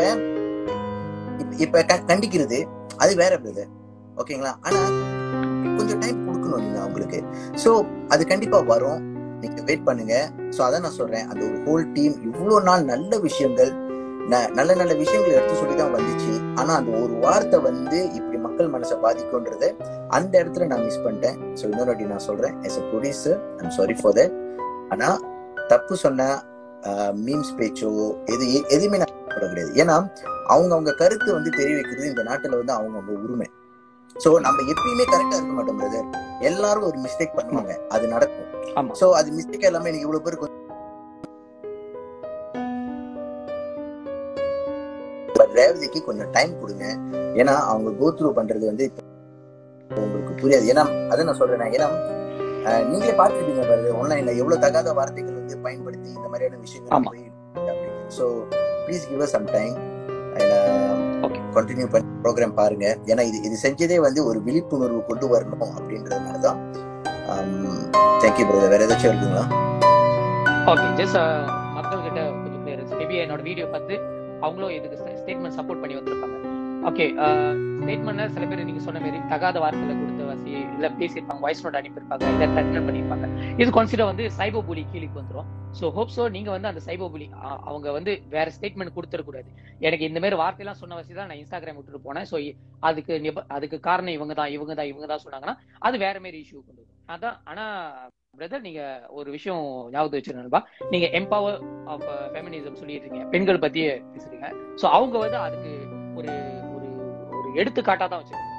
இப்ப- இப்ப க- கண்டிக்கிறது அது வேற பிரதர் ஓகேங்களா ஆனா கொஞ்சம் டைம் கொடுக்கணும் நீங்க அவங்களுக்கு சோ அது கண்டிப்பா வரும் நீங்க வெயிட் பண்ணுங்க சோ அதான் நான் சொல்றேன் அந்த ஒரு ஹோல் டீம் இவ்வளவு நாள் நல்ல விஷயங்கள் ந- நல்ல நல்ல விஷயங்கள் எடுத்து சொல்லி தான் வந்துச்சு ஆனா அந்த ஒரு வார்த்தை வந்து இப்படி மக்கள் மனசை பாதிக்கும்ன்றத அந்த இடத்துல நான் மிஸ் பண்ணிட்டேன் ஸோ இன்னொரு வாட்டி நான் சொல்றேன் yes a producer I'm sorry for that ஆனா தப்பு சொன்ன மீம்ஸ் பேச்சோ எது எ- எதுவுமே நான் சொல்ல கிடையாது ஏன்னா அவங்க அவங்க கருத்து வந்து தெரிவிக்கிறது இந்த நாட்டுல வந்து அவங்க அவங்க உரிமை சோ நம்ம எப்பயுமே கரெக்டா இருக்க மாட்டோம் பிரதர் எல்லாரும் ஒரு மிஸ்டேக் பண்ணுவாங்க அது நடக்கும் ஆமா சோ அது மிஸ்டேக் எல்லாமே எனக்கு இவ்வளவு பேர் கொஞ்சம் But ரேவதிக்கு கொஞ்சம் டைம் கொடுங்க ஏன்னா அவங்க கோ த்ரூ பண்றது வந்து இப்ப உங்களுக்கு புரியாது ஏன்னா அதை நான் சொல்றேன் ஏன்னா அஹ், நீங்களே பார்த்துருப்பீங்க பாரு ஆன்லைன்ல எவ்வளவு தகாத வார்த்தைகள் வந்து பயன்படுத்தி இந்த மாதிரியான விஷயங்கள் ஆமா. போய் அப்படின்னு so please give us some time Okay. Continue பண்ணி ப்ரோக்ராம் பாருங்க ஏன்னா இது இது செஞ்சதே வந்து ஒரு விழிப்புணர்வு கொண்டு வரணும் அப்படின்றதுனால தான் தேங்க்யூ பிரதர் வேற ஏதாச்சும் இருக்குங்களா ஓகே ஜஸ்ட் மக்கள் கிட்ட கொஞ்சம் கிளியரன்ஸ் மேபி என்னோட வீடியோ பார்த்து அவங்களும் இதுக்கு ஸ்டேட்மெண்ட் சப்போர்ட் பண்ணி வந்திருப்பாங்க ஓகே ஸ்டேட்மெண்ட்ல சில பேர் நீங்க சொன்ன மாதிரி தகாத வார்த்தையில கொடுத்த வாசி இல்ல பேசியிருப்பாங்க வாய்ஸ் நோட் அனுப்பியிருப்பாங்க இல்ல த்ரெட்டன் பண்ணியிருப்பாங்க இது கன்சிடர் வந்து சைபோ புலி கீழிக்கு வந்துரும் ஸோ ஹோப் ஸோ நீங்க வந்து அந்த சைபோ புலி அவங்க வந்து வேற ஸ்டேட்மெண்ட் கொடுத்துடக்கூடாது எனக்கு இந்த மாதிரி வார்த்தையெல்லாம் சொன்ன வச்சு தான் நான் இன்ஸ்டாகிராம் விட்டுட்டு போனேன் ஸோ அதுக்கு நிப- அதுக்கு காரணம் இவங்க தான் இவங்க தான் இவங்க தான் சொன்னாங்கன்னா அது வேற மாதிரி இஷ்யூ கொண்டு வரும் அதான் ஆனா பிரதர் நீங்க ஒரு விஷயம் ஞாபகம் வச்சிருந்தா நீங்க எம்பவர் ஆஃப் ஃபெமினிசம் சொல்லிட்டு இருக்கீங்க பெண்கள் பத்தியே பேசுறீங்க சோ அவங்க வந்து அதுக்கு ஒரு ஒரு ஒரு எடுத்துக்காட்டா தான் வச்சிருக்காங்க ஸோ அவங்கள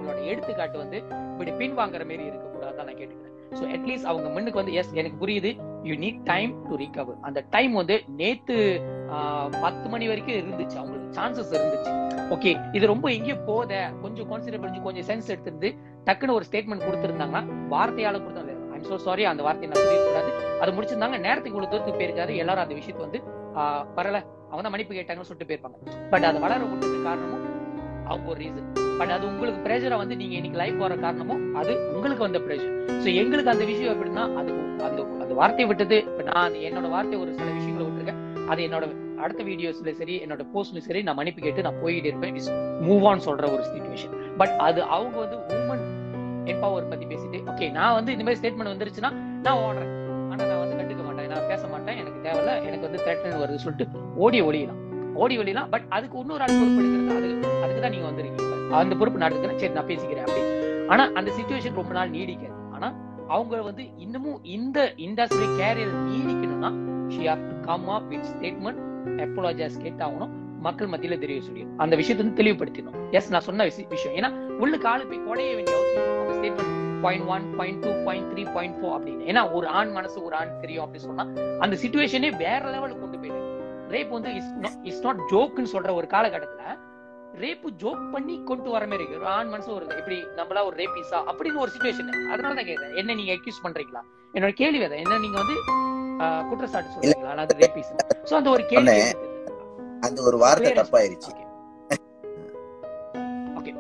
அவங்களோட எடுத்துக்காட்டு வந்து இப்படி பின் வாங்குற மாதிரி இருக்கக்கூடாதான் நான் கேட்டுக்கிறேன் ஸோ அட்லீஸ்ட் அவங்க முன்னுக்கு வந்து எஸ் எனக்கு புரியுது you need time to recover அந்த டைம் வந்து நேத்து ஆஹ், பத்து மணி வரைக்கும் இருந்துச்சு அவங்களுக்கு சான்சஸ் இருந்துச்சு ஓகே இது ரொம்ப எங்கேயும் போத கொஞ்சம் கான்சிடர் பண்ணி கொஞ்சம் சென்ஸ் எடுத்திருந்து டக்குன்னு ஒரு ஸ்டேட்மெண்ட் கொடுத்துருந்தாங்கன்னா வார்த்தையால கொடுத்தாங்க ஐம் சோ சாரி அந்த வார்த்தையை நான் சொல்லக்கூடாது அது முடிச்சிருந்தாங்க நேரத்துக்கு இவ்வளவு தூரத்துக்கு போயிருக்காரு எல்லாரும் அந்த விஷயத்தை வந்து ஆஹ், வரல அவங்க தான் மன்னிப்பு கேட்டாங்கன்னு சொல்லிட்டு போயிருப்பாங்க பட் அது வளர விட்டதுக்கு காரணமும் அவங்க ஒரு ரீசன் பட் அது உங்களுக்கு ப்ரெஷரா வந்து நீங்க இன்னைக்கு லைஃப் வர காரணமும் அது உங்களுக்கு வந்த ப்ரெஷர் ஸோ எங்களுக்கு அந்த விஷயம் எப்படின்னா அது அந்த அந்த வார்த்தையை விட்டது இப்ப நான் அந்த என்னோட வார்த்தை ஒரு சில விஷயங்களை விட்டுருக்கேன் அது என்னோட அடுத்த வீடியோஸ்ல சரி என்னோட போஸ்ட்ல சரி நான் மன்னிப்பு கேட்டு நான் போயிட்டு இருப்பேன் மூவ் ஆன் சொல்ற ஒரு சுச்சுவேஷன் பட் அது அவங்க வந்து உமன் என்பவர் பத்தி பேசிட்டு ஓகே நான் வந்து இந்த மாதிரி ஸ்டேட்மெண்ட் வந்துருச்சுன்னா நான் ஓடுறேன் ஆனா நான் வந்து கண்டுக்க மாட்டேன் நான் பேச மாட்டேன் எனக்கு தேவையில்ல எனக்கு வந்து த்ரெட்டன் வருது சொல்லிட்டு ஓடி ஒளியலாம் ஓடி ஒளியலாம் பட் அதுக்கு இன்னொரு ஆள் பொறுப்பு எடுக்கிறது அது அதுக்கு தான் நீங்க வந்திருக்கீங்க அந்த பொறுப்பு நான் எடுக்கிறேன் சரி நான் பேசிக்கிறேன் அப்படி ஆனா அந்த சுச்சுவேஷன் ரொம்ப நாள் நீடிக்காது ஆனா அவங்க வந்து இன்னமும் இந்த இண்டஸ்ட்ரி கேரியர் நீடிக்கணும்னா she have to come up with statement apologise கேட்டாகணும் மக்கள் மத்தியில தெரிய சொல்லிடும் அந்த விஷயத்தை வந்து தெளிவுபடுத்திடணும் எஸ் நான் சொன்ன விஷய- விஷயம் ஏன்னா உள்ள காலு போய் குடைய வேண்டிய அவசியம் இல்லை. அந்த statement point one point two point three point four அப்படின்னு ஏன்னா ஒரு ஆண் மனசு ஒரு ஆண் தெரியும் அப்படின்னு சொன்னா அந்த சுச்சுவேஷனே வேற லெவலுக்கு கொண்டு போயிடுது ரேப் வந்து இஸ் நாட் ஜோக்குன்னு சொல்ற ஒரு காலகட்டத்துல ரேப் ஜோக் பண்ணி கொண்டு வர மாதிரி இருக்கு ஒரு ஆண் மனசு ஒரு இப்படி நம்மளா ஒரு ரேபிஸா அப்படின்னு ஒரு சுச்சுவேஷன் அதனால தான் கேக்குறேன் என்ன நீங்க அக்யூஸ் பண்றீங்களா என்னோட கேள்வி அதை என்ன நீங்க வந்து ஆஹ், குற்றச்சாட்டு சொல்றீங்களா அல்லது ரேபிஸ் சோ அந்த ஒரு கேள்வி அண்ணே, இருக்குது. அந்த ஒரு வார்த்தை Clear தப்பாயிருச்சு ஓகே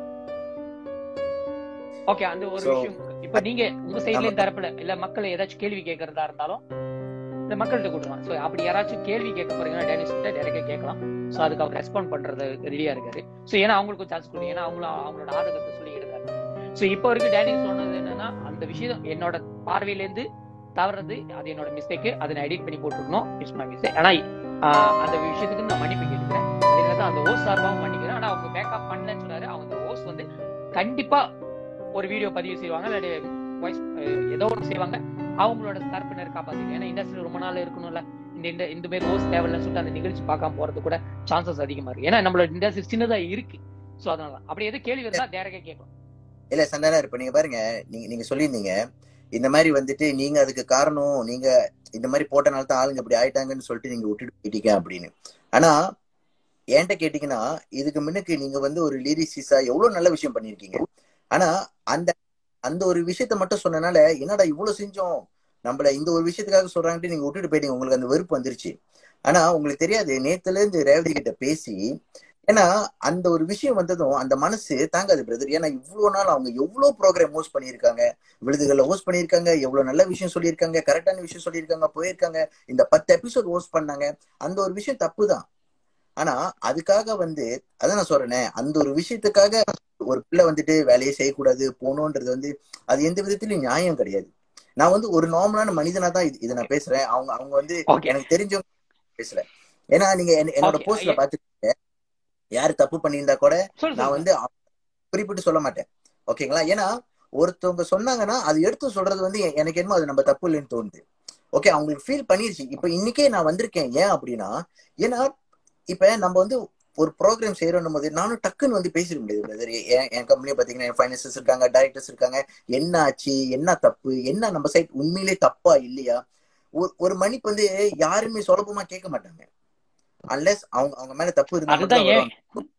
ஓகே அந்த ஒரு So, விஷயம் இப்ப நீங்க உங்க சைடுல தரப்புல இல்ல மக்கள் ஏதாச்சும் கேள்வி கேட்கறதா இருந்தாலும் இந்த மக்கள்கிட்ட கொடுக்கலாம் சோ அப்படி யாராச்சும் கேள்வி கேட்க போறீங்கன்னா டேனிஷ் கிட்ட டேரக்டா கேட்கலாம் சோ அதுக்கு அவர் ரெஸ்பாண்ட் பண்றது ரெடியா இருக்காரு சோ ஏன்னா அவங்களுக்கு சான்ஸ் கொடுங்க ஏன்னா அவங்களும் அவங்களோட ஆதகத்தை சொல்லிக்கிட்டு இருக்காரு சோ இப்போ வரைக்கும் டேனிஷ் சொன்னது என்னன்னா அந்த விஷயம் என்னோட பார்வையில இருந்து தவறது அது என்னோட மிஸ்டேக் அதை நான் எடிட் பண்ணி போட்டுருக்கணும் இட்ஸ் மை மிஸ்டேக் ஆனா ஆஹ், அந்த விஷயத்துக்கு நான் மன்னிப்பு கேட்டுக்கிறேன் அதே நேரத்தில் அந்த ஓஸ் சார்பாகவும் மன்னிக்கிறேன் ஆனா அவங்க பேக்கப் பண்ணலன்னு சொன்னாரு அவங்க ஓஸ் வந்து கண்டிப்பா ஒரு வீடியோ பதிவு செய்வாங்க இல்லாட்டி வாய்ஸ் ஏதோ ஒன்று செய்வாங்க அவங்களோட தரப்பினர் காப்பாத்து ஏன்னா இண்டஸ்ட்ரி ரொம்ப நாள் இருக்கணும்ல இந்த இந்த இந்த மாதிரி ஓஸ் தேவையில்லைன்னு சொல்லிட்டு அந்த நிகழ்ச்சி பார்க்காம போறது கூட சான்சஸ் அதிகமா இருக்கு ஏன்னா நம்மளோட இண்டஸ்ட்ரி சின்னதா இருக்கு சோ அதனால தான். அப்படி எது கேள்வி இருந்தா டேரக்டா கேட்கலாம் இல்ல சந்தானா இப்ப நீங்க பாருங்க நீங்க நீங்க சொல்லியிருந்தீங்க இந்த மாதிரி வந்துட்டு நீங்க அதுக்கு காரணம் நீங்க இந்த மாதிரி போட்டனால தான் ஆளுங்க இப்படி ஆயிட்டாங்கன்னு சொல்லிட்டு நீங்க விட்டுட்டு போயிட்டீங்க அப்படின்னு ஆனா என்கிட்ட கேட்டீங்கன்னா இதுக்கு முன்னுக்கு நீங்க வந்து ஒரு லிரிசிஸா எவ்வளவு நல்ல விஷயம் பண்ணிருக்கீங்க ஆனா அந்த அந்த ஒரு விஷயத்த மட்டும் சொன்னனால என்னடா இவ்வளவு செஞ்சோம் நம்மள இந்த ஒரு விஷயத்துக்காக சொல்றாங்கட்டு நீங்க விட்டுட்டு போயிட்டீங்க உங்களுக்கு அந்த வெறுப்பு வந்துருச்சு ஆனா உங்களுக்கு தெரியாது நேத்துல இருந்து ரேவதி கிட்ட பேசி ஏன்னா அந்த ஒரு விஷயம் வந்ததும் அந்த மனசு தாங்காது பிரதர் ஏன்னா இவ்வளவு நாள் அவங்க எவ்வளவு ப்ரோக்ராம் ஹோஸ்ட் பண்ணியிருக்காங்க விழுதுகளை ஹோஸ்ட் பண்ணியிருக்காங்க எவ்வளவு நல்ல விஷயம் சொல்லியிருக்காங்க கரெக்டான விஷயம் சொல்லியிருக்காங்க போயிருக்காங்க இந்த பத்து எபிசோட் ஹோஸ்ட் பண்ணாங்க அந்த ஒரு விஷயம் தப்பு தான் ஆனா அதுக்காக வந்து அதான் நான் சொல்றேனே அந்த ஒரு விஷயத்துக்காக ஒரு பிள்ளை வந்துட்டு வேலையை செய்யக்கூடாது போகணுன்றது வந்து அது எந்த விதத்திலயும் நியாயம் கிடையாது நான் வந்து ஒரு நார்மலான மனிதனா தான் இது- இதை நான் பேசுறேன் அவங்க அவங்க வந்து ஓகே எனக்கு தெரிஞ்சவங்க பேசல ஏன்னா நீங்க என்ன- என்னோட Okay. போஸ்ட்ல பாத்துருக்கீங்க யாரு தப்பு பண்ணியிருந்தா கூட சொல்லு நான் சொல்லு வந்து அவ- குறிப்பிட்டு சொல்ல மாட்டேன் ஓகேங்களா ஏன்னா ஒருத்தவங்க சொன்னாங்கன்னா அது எடுத்து சொல்றது வந்து எ- எனக்கு என்னமோ அது நம்ம தப்பு இல்லைன்னு தோணுது ஓகே அவங்களுக்கு ஃபீல் பண்ணிருச்சு இப்ப இன்னைக்கே நான் வந்திருக்கேன் ஏன் அப்படின்னா ஏன்னா இப்ப நம்ம வந்து ஒரு ப்ரோக்ராம் செய்யறோம் போது நானும் டக்குன்னு வந்து பேசிட முடியாது பிரதர் என் கம்பெனியை பாத்தீங்கன்னா என் ஃபைனான்சஸ் இருக்காங்க டைரக்டர்ஸ் இருக்காங்க என்ன ஆச்சு என்ன தப்பு என்ன நம்ம சைட் உண்மையிலே தப்பா இல்லையா ஒரு- ஒரு மணிக்கு வந்து யாருமே சுலபமா கேட்க மாட்டாங்க அன்லெஸ் அவங்க அவங்க மேல தப்பு இருந்தா மட்டும் அதுதான் தான் ஏன் வருவாங்க.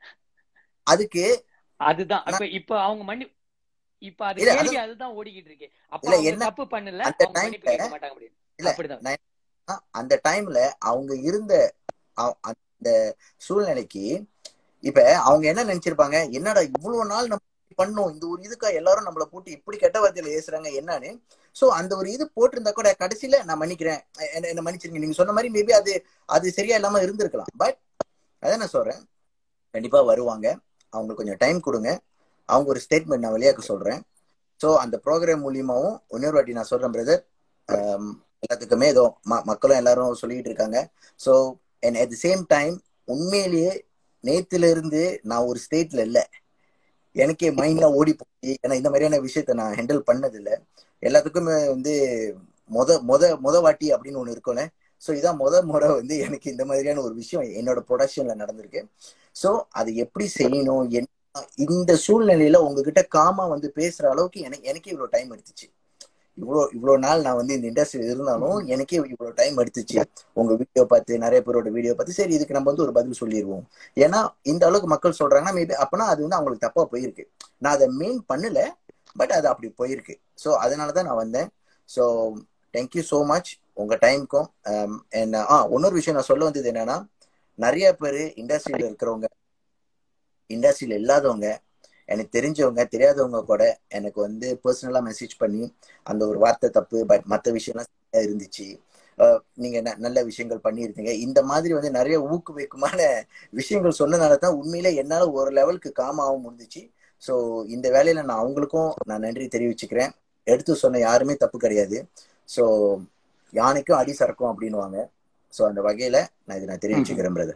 அதுக்கு அதுதான் இப்ப இப்ப அவங்க மன்னி இப்ப அது இல்ல, கேள்வி அதுதான் ஓடிக்கிட்டு இருக்கு அப்ப இல்ல, அவங்க என்ன- தப்பு பண்ணல அந்த அவங்க மன்னிப்பு timeல- கேட்க மாட்டாங்க அப்படின்னு இல்ல, அப்படிதான் நான் ஆ, அந்த டைம்ல அவங்க இருந்த அ- அந்த சூழ்நிலைக்கு இப்ப அவங்க என்ன நினைச்சிருப்பாங்க என்னடா இவ்வளவு நாள் நம்ம இப்படி பண்ணோம் இந்த ஒரு இதுக்கா எல்லாரும் நம்மள போட்டு இப்படி கெட்ட வார்த்தையில ஏசுறாங்க என்னன்னு சோ அந்த ஒரு இது போட்டிருந்தா கூட கடைசியில நான் மன்னிக்கிறேன் என்ன என்ன மன்னிச்சிருங்க நீங்க சொன்ன மாதிரி மேபி அது அது சரியா இல்லாம இருந்திருக்கலாம் பட் அதான் நான் சொல்றேன் கண்டிப்பா வருவாங்க அவங்களுக்கு கொஞ்சம் டைம் கொடுங்க அவங்க ஒரு ஸ்டேட்மெண்ட் நான் வெளியாக்க சொல்றேன் சோ அந்த ப்ரோக்ராம் மூலியமாவும் இன்னொரு வாட்டி நான் சொல்றேன் பிரதர் எல்லாத்துக்குமே ஏதோ ம- மக்களும் எல்லாரும் சொல்லிட்டு இருக்காங்க so and at the same time உண்மையிலேயே நேத்துல இருந்து நான் ஒரு ஸ்டேட்ல இல்ல எனக்கே மைண்ட்ல ஓடி போச்சு ஏன்னா இந்த மாதிரியான விஷயத்த நான் ஹேண்டில் பண்ணது இல்ல எல்லாத்துக்குமே வந்து மொத மொத மொத வாட்டி அப்படின்னு ஒண்ணு இருக்கும்ல ஸோ இதான் முத முறை வந்து எனக்கு இந்த மாதிரியான ஒரு விஷயம் என்னோட ப்ரொடக்ஷன்ல நடந்திருக்கு ஸோ அது எப்படி செய்யணும் என்ன இந்த சூழ்நிலையில உங்ககிட்ட காமா வந்து பேசுற அளவுக்கு எனக்கு எனக்கே இவ்வளவு டைம் எடுத்துச்சு இவ்வளோ இவ்வளவு நாள் நான் வந்து இந்த இண்டஸ்ட்ரியில் இருந்தாலும் எனக்கே இவ்வளவு டைம் எடுத்துச்சு உங்க வீடியோ பார்த்து நிறைய பேரோட வீடியோ பார்த்து சரி இதுக்கு நம்ம வந்து ஒரு பதில் சொல்லிடுவோம் ஏன்னா இந்த அளவுக்கு மக்கள் சொல்றாங்கன்னா மேபி அப்பனா அது வந்து அவங்களுக்கு தப்பா போயிருக்கு நான் அதை மெயின் பண்ணல பட் அது அப்படி போயிருக்கு ஸோ அதனாலதான் நான் வந்தேன் ஸோ தேங்க்யூ ஸோ மச் உங்க டைம்க்கும் என்ன ஆ இன்னொரு விஷயம் நான் சொல்ல வந்தது என்னன்னா நிறைய பேர் இண்டஸ்ட்ரியில இருக்கிறவங்க இண்டஸ்ட்ரியில இல்லாதவங்க எனக்கு தெரிஞ்சவங்க தெரியாதவங்க கூட எனக்கு வந்து பர்சனலா மெசேஜ் பண்ணி அந்த ஒரு வார்த்தை தப்பு பட் மற்ற விஷயம்லாம் சரியா இருந்துச்சு அஹ் நீங்க ந- நல்ல விஷயங்கள் பண்ணியிருந்தீங்க இந்த மாதிரி வந்து நிறைய ஊக்குவிக்குமான விஷயங்கள் சொன்னனால தான் உண்மையில என்னால ஒரு லெவலுக்கு காமாவும் முடிஞ்சிச்சு ஸோ இந்த வேலையில நான் அவங்களுக்கும் நான் நன்றி தெரிவிச்சுக்கிறேன் எடுத்து சொன்ன யாருமே தப்பு கிடையாது ஸோ யானைக்கும் அடி சறக்கும் அப்படின்னுவாங்க ஸோ அந்த வகையில நான் இதை நான் தெரிவிச்சுக்கிறேன் பிரதர்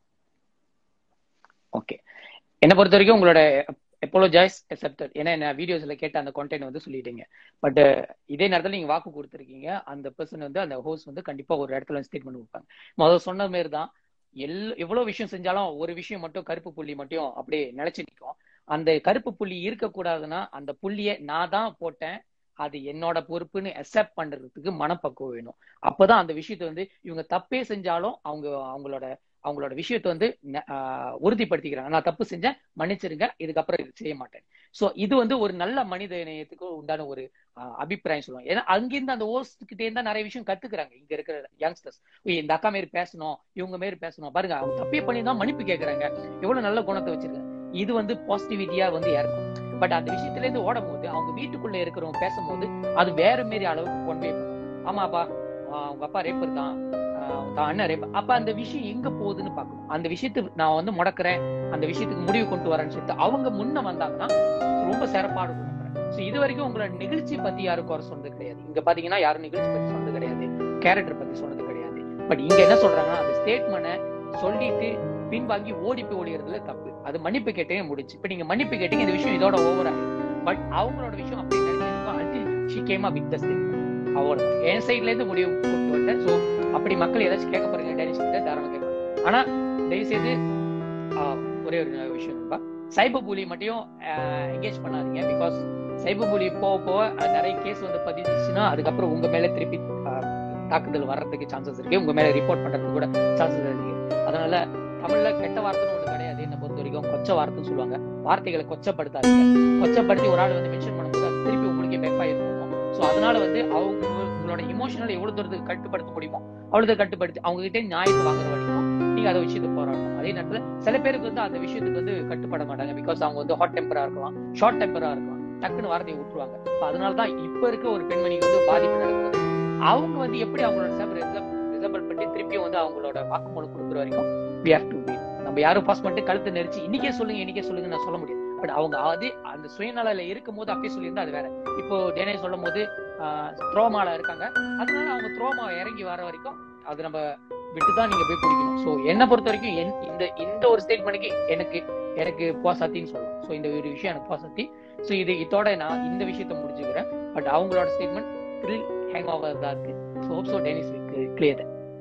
ஓகே என்னை பொறுத்த வரைக்கும் உங்களோட எப்போலோஜைஸ் அக்செப்டட் ஏன்னா நான் வீடியோஸ்ல கேட்ட அந்த கான்டென்ட் வந்து சொல்லிட்டீங்க பட் இதே நேரத்தில் நீங்க வாக்கு கொடுத்துருக்கீங்க அந்த பர்சன் வந்து அந்த ஹோஸ்ட் வந்து கண்டிப்பா ஒரு இடத்துல ஸ்டேட்மெண்ட் கொடுப்பாங்க முதல்ல சொன்ன மாதிரி தான் எல் எவ்வளவு விஷயம் செஞ்சாலும் ஒரு விஷயம் மட்டும் கருப்பு புள்ளி மட்டும் அப்படியே நிலைச்சு நிற்கும் அந்த கருப்பு புள்ளி இருக்கக்கூடாதுன்னா அந்த புள்ளியை நான் தான் போட்டேன் அது என்னோட பொறுப்புன்னு அக்செப்ட் பண்றதுக்கு மனப்பக்குவம் வேணும் அப்பதான் அந்த விஷயத்தை வந்து இவங்க தப்பே செஞ்சாலும் அவங்க அவங்களோட அவங்களோட விஷயத்தை வந்து ந- ஆஹ் உறுதிப்படுத்திக்கிறாங்க நான் தப்பு செஞ்சேன் மன்னிச்சிருங்க இதுக்கப்புறம் இது செய்ய மாட்டேன் சோ இது வந்து ஒரு நல்ல மனித நேயத்துக்கு உண்டான ஒரு ஆஹ் அபிப்பிராயம் சொல்லுவாங்க ஏன்னா அங்கிருந்து அந்த ஹோஸ்ட் கிட்டே இருந்தா நிறைய விஷயம் கத்துக்கிறாங்க இங்க இருக்கிற யங்ஸ்டர்ஸ் இந்த அக்கா மாரி பேசணும் இவங்க மாரி பேசணும் பாருங்க அவங்க தப்பே பண்ணி தான் மன்னிப்பு கேட்கறாங்க எவ்வளவு நல்ல குணத்தை வச்சிருக்காங்க இது வந்து பாசிட்டிவிட்டியா வந்து இறக்கும் பட் அந்த விஷயத்துல இருந்து ஓடும் போது அவங்க வீட்டுக்குள்ள இருக்கிறவங்க பேசும்போது அது வேற மாரி அளவுக்கு கொண்டு போய் பண்ணும். ஆமாப்பா ஆஹ் உங்க அப்பா ரேப்பர் தான் ஆஹ் உங்க அண்ணன் ரேப்பர் அப்ப அந்த விஷயம் எங்க போகுதுன்னு பார்க்கணும் அந்த விஷயத்துக்கு நான் வந்து முடக்குறேன் அந்த விஷயத்துக்கு முடிவு கொண்டு வரேன்னு சொல்லிட்டு அவங்க முன்ன வந்தாங்கன்னா ரொம்ப சிறப்பாடு கொடுக்குறேன் ஸோ இது வரைக்கும் உங்களோட நிகழ்ச்சி பத்தி யாரும் குறை சொன்னது கிடையாது இங்க பாத்தீங்கன்னா யாரும் நிகழ்ச்சி பத்தி சொன்னது கிடையாது கேரக்டர் பத்தி சொன்னது கிடையாது பட் இங்க என்ன சொல்றாங்கன்னா அந்த ஸ்டேட்மெண்ட்டை சொல்லிட்டு பின்வாங்கி ஓடி போய் ஒளியறதுல தப்பு அது மன்னிப்பு கேட்டே முடிச்சு இப்ப நீங்க மன்னிப்பு கேட்டீங்க இந்த விஷயம் இதோட ஓவர் ஆகும் பட் அவங்களோட விஷயம் அப்படி நினைச்சிருக்கோம் until she came with the statement அவ்வளோ என் சைட்ல இருந்து முடிவு கொண்டு வந்தேன் ஸோ அப்படி மக்கள் ஏதாச்சும் கேட்க போறீங்க டேனிஷ் கிட்ட தாராளமா கேட்கலாம் ஆனா தயவு செய்து ஆஹ், ஒரே ஒரு விஷயம் நண்பா சைபர் பூலி மட்டும் என்கேஜ் பண்ணாதீங்க பிகாஸ் சைபர் பூலி போக போக அது நிறைய கேஸ் வந்து பதிஞ்சிச்சுன்னா அதுக்கப்புறம் உங்க மேல திருப்பி ஆஹ், தாக்குதல் வர்றதுக்கு சான்சஸ் இருக்கு உங்க மேல ரிப்போர்ட் பண்றதுக்கு கூட சான்சஸ் இருக்கு அதனால தமிழ்ல கெட்ட வார்த்தைன்னு ஒண்ணு கிடையாது என்ன பொறுத்த வரைக்கும் கொச்ச வார்த்தைன்னு சொல்லுவாங்க வார்த்தைகளை கொச்சப்படுத்தாதீங்க கொச்சப்படுத்தி ஒரு ஆள் வந்து மென்ஷன் பண்ணும்போது அது திருப்பி உங்களுக்கே வெப்பா இருக்கும் ஸோ அதனால வந்து அவங்க உங்களோட இமோஷனல் எவ்வளவு தூரத்துக்கு கட்டுப்படுத்த முடியுமோ அவ்வளவு தூரம் கட்டுப்படுத்தி அவங்க கிட்டே நியாயத்தை வாங்குற வரைக்கும் நீங்க அதை விஷயத்துக்கு போராடணும் அதே நேரத்துல சில பேருக்கு வந்து அந்த விஷயத்துக்கு வந்து கட்டுப்பட மாட்டாங்க பிகாஸ் அவங்க வந்து ஹாட் டெம்பரா இருக்கலாம் ஷார்ட் டெம்பரா இருக்கலாம் டக்குன்னு வார்த்தையை விட்டுருவாங்க So அதனாலதான் இப்ப இருக்க ஒரு பெண்மணிக்கு வந்து பாதிப்பு நடக்குது அவங்க வந்து எப்படி அவங்களோட சேவை ரிசம்பிள் பண்ணி திருப்பியும் வந்து அவங்களோட வாக்குமூலம் கொடுக்குற வரைக்கும் we have to wait நம்ம யாரும் பாஸ் பண்ணிட்டு கழுத்தை நெரிச்சு இன்னைக்கே சொல்லுங்க இன்னைக்கே சொல்லுங்க நான் சொல்ல முடியாது பட் அவங்க அதே அந்த சுயநலையில இருக்கும் போது அப்பயே சொல்லியிருந்தா அது வேற இப்போ டேனே சொல்லும் போது த்ரோமால இருக்காங்க அதனால அவங்க த்ரோமா இறங்கி வர வரைக்கும் அது நம்ம விட்டுதான் நீங்க போய் பிடிக்கணும் சோ என்னை பொறுத்த வரைக்கும் என்- இந்த இந்த ஒரு ஸ்டேட்மெண்ட்டுக்கு எனக்கு எனக்கு போசாத்தின்னு சொல்லலாம் சோ இந்த ஒரு விஷயம் எனக்கு போசாத்தி சோ இது இதோட நான் இந்த விஷயத்த முடிச்சுக்கிறேன் பட் அவங்களோட ஸ்டேட்மெண்ட் த்ரில் ஹேங் ஆகிறதா இருக்கு ஸோ ஹோப் ஸோ டெனிஸ் clear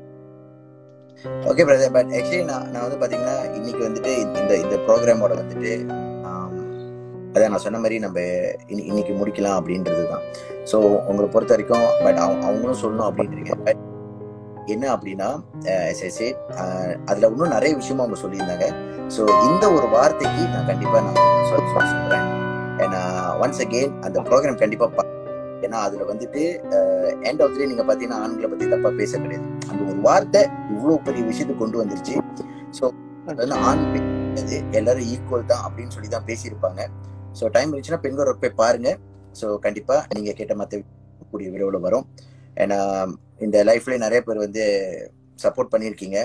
okay brother but actually நான் நான் வந்து பாத்தீங்கன்னா இன்னைக்கு வந்துட்டு இந்த இந்த ப்ரோக்ராமோட வந்துட்டு ஆம், அதான் நான் சொன்ன மாதிரி நம்ம இன்னி- இன்னைக்கு முடிக்கலாம் அப்படின்றது தான் ஸோ உங்களை பொறுத்த வரைக்கும் பட் அவங்களும் சொல்லணும் அப்படின்றீங்க பட் என்ன அப்படின்னா as I said, அஹ், அதுல இன்னும் நிறைய விஷயமும் அவங்க சொல்லியிருந்தாங்க ஸோ இந்த ஒரு வார்த்தைக்கு நான் கண்டிப்பா நான் சொல்ல சொல்ல சொல்றேன் ஏன்னா ஒன்ஸ் அகெயின் அந்த ப்ரோக்ராம் கண்டிப்பா பா- ஏன்னா அதுல வந்துட்டு எண்ட் ஆஃப் நீங்க பாத்தீங்கன்னா ஆண்களை பத்தி தப்பா பேச கிடையாது அந்த ஒரு வார்த்தை இவ்வளவு பெரிய விஷயத்தை கொண்டு வந்துருச்சு ஸோ அது வந்து ஆண் பெண் கிடையாது, எல்லாரும் ஈக்குவல் தான் அப்படின்னு சொல்லி தான் பேசியிருப்பாங்க ஸோ டைம் இருந்துச்சுன்னா பெண்கள் போய் பாருங்க ஸோ கண்டிப்பா நீங்க கேட்ட மற்ற கூடிய விரைவில் வரும் ஏன்னா இந்த லைஃப்ல நிறைய பேர் வந்து சப்போர்ட் பண்ணியிருக்கீங்க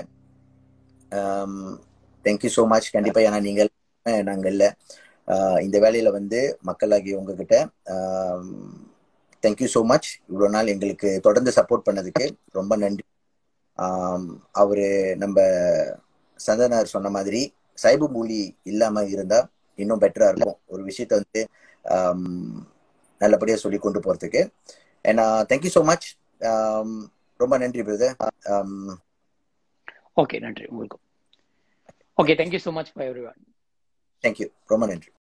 தேங்க்யூ ஸோ மச் கண்டிப்பா ஏன்னா நீங்கள் அஹ், நாங்க இல்ல ஆஹ், இந்த வேலையில வந்து மக்களாகி உங்ககிட்ட தேங்க்யூ ஸோ மச் இவ்வளோ நாள் எங்களுக்கு தொடர்ந்து சப்போர்ட் பண்ணதுக்கு ரொம்ப நன்றி ஆம், அவரு நம்ம சந்தனார் சொன்ன மாதிரி சைபு மூலி இல்லாம இருந்தா இன்னும் பெட்டரா இருக்கும் ஒரு விஷயத்த வந்து ஆம், நல்லபடியா சொல்லி கொண்டு போறதுக்கு ஏன்னா தேங்க்யூ ஸோ மச் ரொம்ப நன்றி பிரதர் ஓகே நன்றி உங்களுக்கும் okay thank you so much for everyone thank you ரொம்ப நன்றி